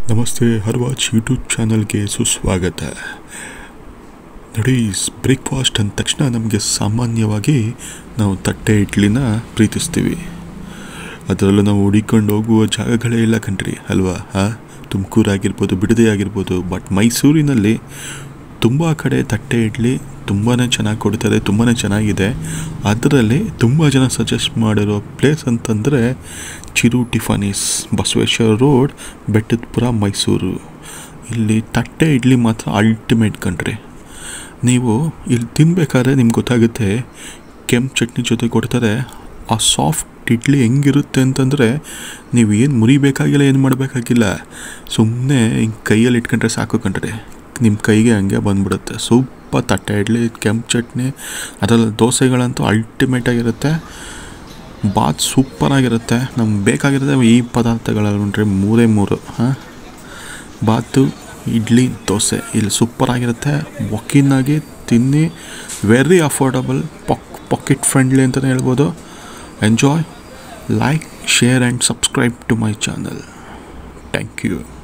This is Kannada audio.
ನಮಸ್ತೆ ಹರ್ವಾಚ್ ಯೂಟ್ಯೂಬ್ ಚಾನಲ್ಗೆ ಸುಸ್ವಾಗತ ನೋಡಿ ಬ್ರೇಕ್ಫಾಸ್ಟ್ ಅಂದ ತಕ್ಷಣ ನಮಗೆ ಸಾಮಾನ್ಯವಾಗಿ ನಾವು ತಟ್ಟೆ ಇಡ್ಲಿನ ಪ್ರೀತಿಸ್ತೀವಿ ಅದರಲ್ಲೂ ನಾವು ಹುಡಿಕೊಂಡು ಹೋಗುವ ಜಾಗಗಳೇ ಇಲ್ಲ ಕಣ್ರಿ ಅಲ್ವಾ ಹಾಂ ತುಮಕೂರು ಆಗಿರ್ಬೋದು ಬಿಡದಿ ಆಗಿರ್ಬೋದು ಬಟ್ ಮೈಸೂರಿನಲ್ಲಿ ತುಂಬ ಕಡೆ ತಟ್ಟೆ ಇಡ್ಲಿ ತುಂಬಾ ಚೆನ್ನಾಗಿ ಕೊಡ್ತಾರೆ ತುಂಬಾ ಚೆನ್ನಾಗಿದೆ ಅದರಲ್ಲಿ ತುಂಬ ಜನ ಸಜೆಸ್ಟ್ ಮಾಡಿರೋ ಪ್ಲೇಸ್ ಅಂತಂದರೆ ಚಿರು ಟಿಫಾನೀಸ್ ಬಸವೇಶ್ವರ ರೋಡ್ ಬೆಟ್ಟದಪುರ ಮೈಸೂರು ಇಲ್ಲಿ ತಟ್ಟೆ ಇಡ್ಲಿ ಮಾತ್ರ ಅಲ್ಟಿಮೇಟ್ ಕಣ್ರಿ ನೀವು ಇಲ್ಲಿ ತಿನ್ಬೇಕಾದ್ರೆ ನಿಮ್ಗೆ ಗೊತ್ತಾಗುತ್ತೆ ಕೆಂಪು ಚಟ್ನಿ ಜೊತೆ ಕೊಡ್ತಾರೆ ಆ ಸಾಫ್ಟ್ ಇಡ್ಲಿ ಹೆಂಗಿರುತ್ತೆ ಅಂತಂದರೆ ನೀವು ಏನು ಮುರಿಬೇಕಾಗಿಲ್ಲ ಏನು ಮಾಡಬೇಕಾಗಿಲ್ಲ ಸುಮ್ಮನೆ ಹಿಂಗೆ ಕೈಯಲ್ಲಿ ಇಟ್ಕೊಂಡ್ರೆ ಸಾಕು ಕಣ್ರಿ ನಿಮ್ಮ ಕೈಗೆ ಹಂಗೆ ಬಂದ್ಬಿಡುತ್ತೆ ಸೂಪರ್ ತಟ್ಟೆ ಇಡ್ಲಿ ಕೆಂಪು ಚಟ್ನಿ ಅದರಲ್ಲಿ ದೋಸೆಗಳಂತೂ ಅಲ್ಟಿಮೇಟ್ ಆಗಿರುತ್ತೆ ಬಾತ್ ಸೂಪರಾಗಿರುತ್ತೆ ನಮ್ಗೆ ಬೇಕಾಗಿರೋದೇ ಈ ಪದಾರ್ಥಗಳಲ್ರಿ ಮೂರೇ ಮೂರು ಹಾಂ ಬಾತು ಇಡ್ಲಿ ದೋಸೆ ಇಲ್ಲಿ ಸೂಪರಾಗಿರುತ್ತೆ ವಕೀನಾಗಿ ತಿನ್ನಿ ವೆರಿ ಅಫೋರ್ಡಬಲ್ ಪಾಕ್ ಪಾಕೆಟ್ ಫ್ರೆಂಡ್ಲಿ ಅಂತಲೇ ಹೇಳ್ಬೋದು enjoy like share and subscribe to my channel thank you